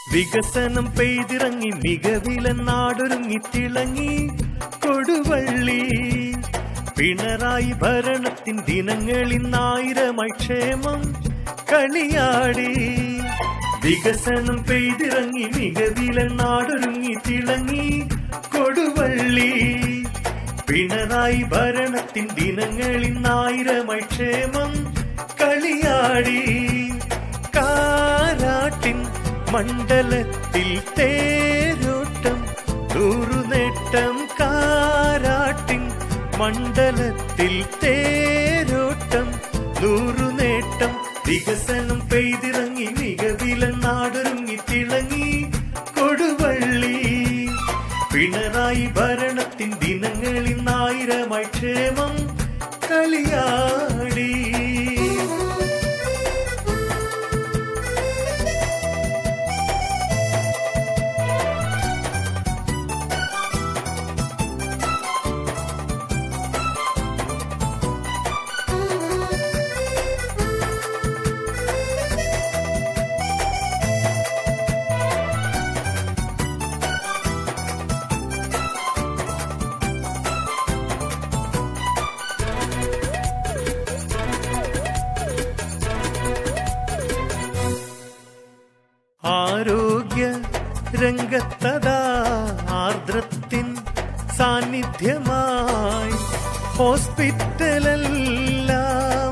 വികസനം പെയ്തിറങ്ങി മികവിലൻ നാടൊരുങ്ങി തിളങ്ങി കൊടുവള്ളി പിണറായി ഭരണത്തിൻ ദിനങ്ങളിൽ ആയിരമായി ക്ഷേമം കളിയാടി വികസനം പെയ്തിറങ്ങി മികവിലൻ നാടൊരുങ്ങി തിളങ്ങി കൊടുവള്ളി പിണറായി ഭരണത്തിൻ ദിനങ്ങളിൽ ആയിരമായി ക്ഷേമം കളിയാടി കാരാട്ടിൻ മണ്ഡലത്തിൽ തേരോട്ടം നൂറുനേട്ടം കാരാട്ടിൻ മണ്ഡലത്തിൽ തേരോട്ടം നൂറുനേട്ടം വികസനം പെയ്തിറങ്ങി മികവിലൻ നാടൊരുങ്ങി തിളങ്ങി കൊടുവള്ളി പിണറായി ഭരണത്തിൻ ദിനങ്ങളിൽ ആയിരമായി ക്ഷേമം കളിയാടി ആരോഗ്യ രംഗത്തതാ ആർദ്രത്തിൻ സാന്നിധ്യമായി ഹോസ്പിറ്റലെല്ലാം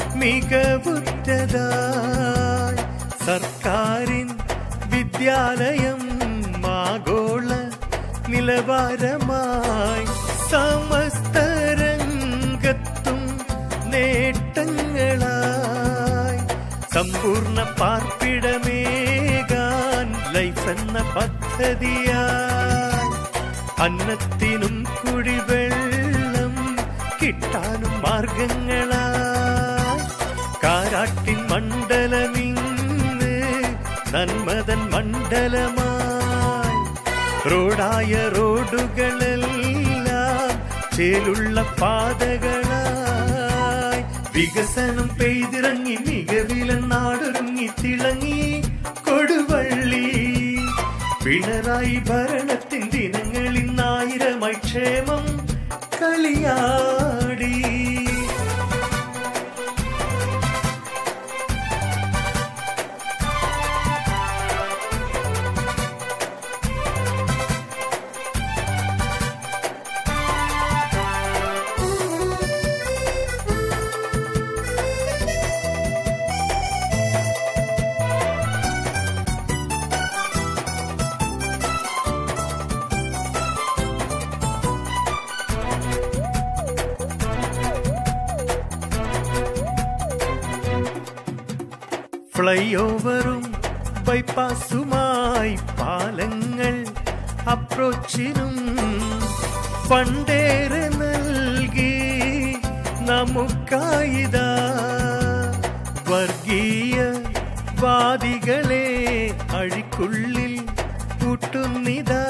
മികവുറ്റതായി സർക്കാരിൻ വിദ്യാലയം ആഗോള നിലവാരമായി സമസ്ത രംഗത്തും നേട്ടങ്ങളായി സമ്പൂർണ്ണ പാർപ്പിടമേകാൻ ലൈഫ് എന്ന പദ്ധതിയായി അന്നത്തിനും കുടിവെള്ളം കിട്ടാനും മാർഗങ്ങളായി കാരാട്ടിൻ മണ്ഡലമിന്ന് നന്മതൻ മണ്ഡലമായി റോഡായ റോഡുകളെല്ലാം ചേലുള്ള പാതകളായി വികസനം പെയ്തിറങ്ങി മികവിലൻ നാടൊരുങ്ങി തിളങ്ങി കൊടുവള്ളി പിണറായി ഭരണത്തിൻ ദിനങ്ങളിൽ ആയിരമായി ക്ഷേമം കളിയാടി ഫ്ലൈ ഓവറും ബൈപ്പാസുമായി പാലങ്ങൾ അപ്രോച്ചിനും ഫണ്ടേറെ നൽകി നമുക്കായിതാ വർഗീയ വാദികളെ അഴിക്കുള്ളിൽ കൂട്ടുന്നിതാ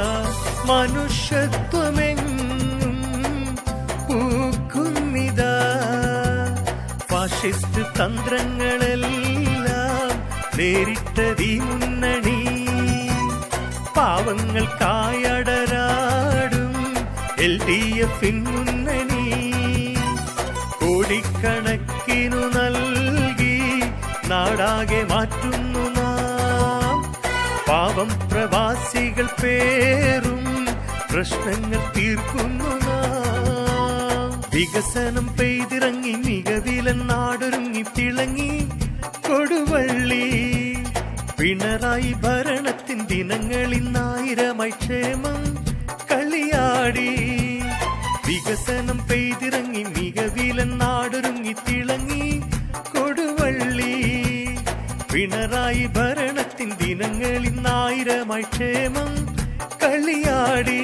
മനുഷ്യത്വമെങ്ങും പൂക്കുന്നിതാ ഫാഷിസ്റ്റ് തന്ത്രങ്ങളെല്ലാം നേരിട്ടതീ മുന്നണി പാവങ്ങൾക്കായടരാടും എൽ ഡി എഫിൻ മുന്നണി കോടിക്കണക്കിനു നൽകി നാടാകെ മാറ്റുന്നു നാം പാവം പ്രവാസികൾ പേരും പ്രശ്നങ്ങൾ തീർക്കുന്നു നാം വികസനം പെയ്തിറങ്ങി മികവിലൻ നാടൊരുങ്ങി തിളങ്ങി കൊടുവള്ളി പിണറായി ഭരണത്തിൻ ദിനങ്ങളിൽ ആയിരമായി ക്ഷേമം കളിയാടി വികസനം പെയ്തിറങ്ങി മികവിലൻ നാടൊരുങ്ങി തിളങ്ങി കൊടുവള്ളി പിണറായി ഭരണത്തിൻ ദിനങ്ങളിൽ ആയിരമായി ക്ഷേമം കളിയാടി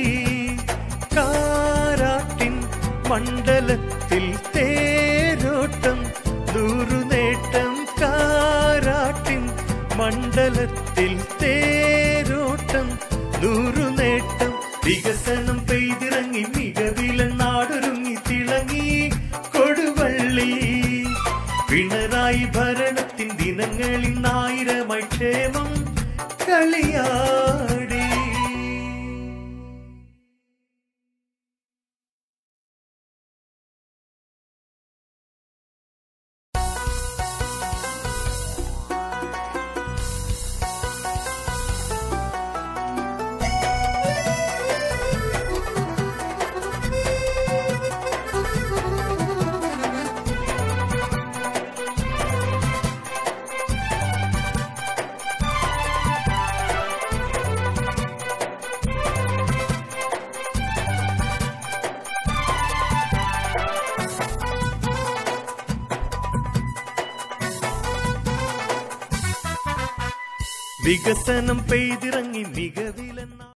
കാരാട്ടിൻ മണ്ഡലത്തിൽ തേരോട്ടം നൂറുനേട്ടം കാരാട്ടിൻ മണ്ഡലത്തിൽ തേരോട്ടം നൂറുനേട്ടം വികസനം പെയ്തിറങ്ങി മികവിലൻ നാടൊരുങ്ങി തിളങ്ങി കൊടുവള്ളി പിണറായി ഭരണത്തിൻ ദിനങ്ങളിൽ ആയിരമായി ക്ഷേമം കളിയാടി വികസനം പെയ്തിറങ്ങി മികവിലെന്ന